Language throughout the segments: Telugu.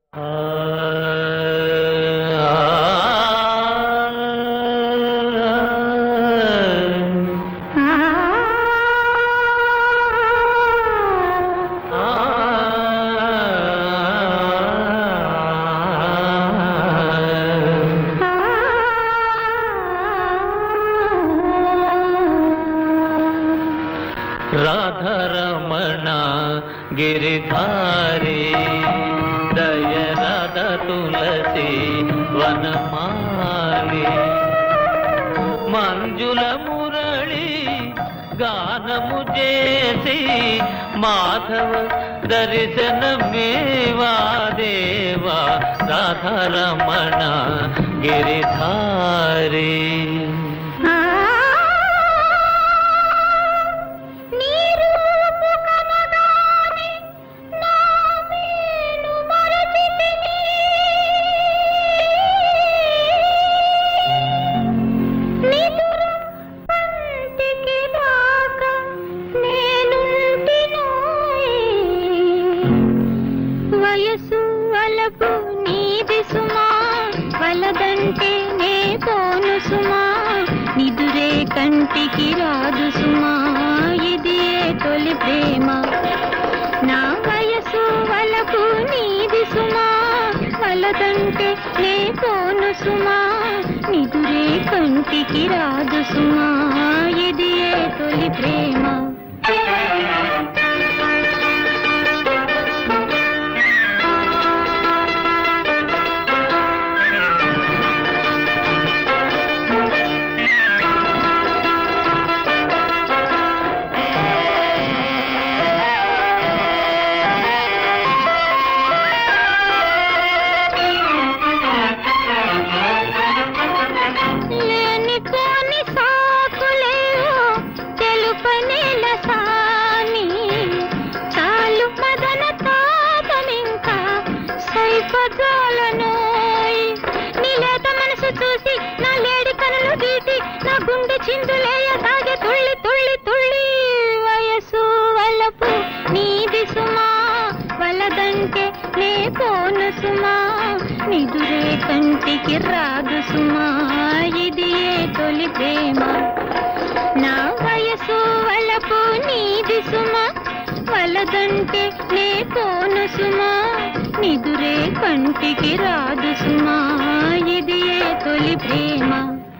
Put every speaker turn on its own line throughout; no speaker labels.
రాధరమణ గిరిధారి దయరథ తులసి వనమాలి మంజుల మురళి గానము చేసి మాధవ దర్శనమేవా దేవా రాధరమణ గిరిధారి
వయసు వలపు నీది సుమా వలదంటే నే పోను సుమా నిదురే కంటికి రాదు సుమా ఇది ఏ తొలి ప్రేమ నా వయసు వలపు నీది సుమా వలదంటే నే పోను సుమా నిదురే కంటికి రాదు సుమా ఇది ఏ తొలి ప్రేమ లేనిపోని సాకులేవో తెలుపనేల సాని చాలు మదన తాపమింకా సైపజాలనోయ్ నీలేత మనసు చూసి నా లేడి కనులు గీటి నా గుండె చిందులేయ సాగే తుళ్ళి తుళ్ళి తుళ్ళి వయసు వలపు నీది సుమా వలదంటే నే పోను సుమా నిదురే కంటికి రాదు సుమా ఇది ఏ తొలి ప్రేమ నా వయసు వలపు నీది సుమా వలదంటే నే పోను సుమా నిదురే కంటికి రాదు సుమా ఇది ఏ తొలి ప్రేమ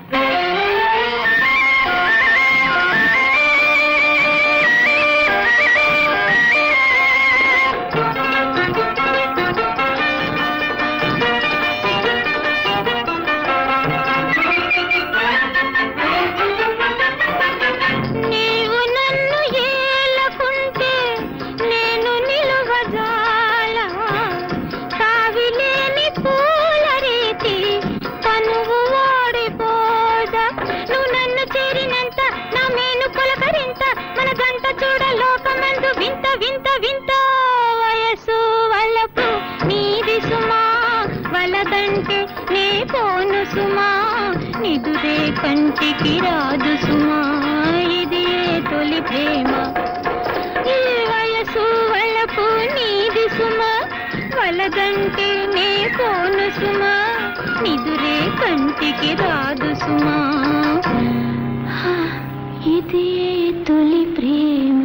నీవు నన్ను ఏలకుంటే నేను నిలువజాల కావిలేని పూల రీతి తనువు ఓడిపోదా నువ్వు నన్ను చేరినంత నా మేను పులకరింత మన గంట చూడ లోకమందు వింత వింత వింత వయసు వలపు నీది సుమా వలదంటే నే పోను సుమా నిదురే కంటికి రాదు సుమా ఇది ఏ తొలి ప్రేమ ఈ వయసు వలపు నీది సుమా వలదంటే నే పోను సుమా నిదురే కంటికి రాదు సుమా ఇది ఏ తొలి ప్రేమ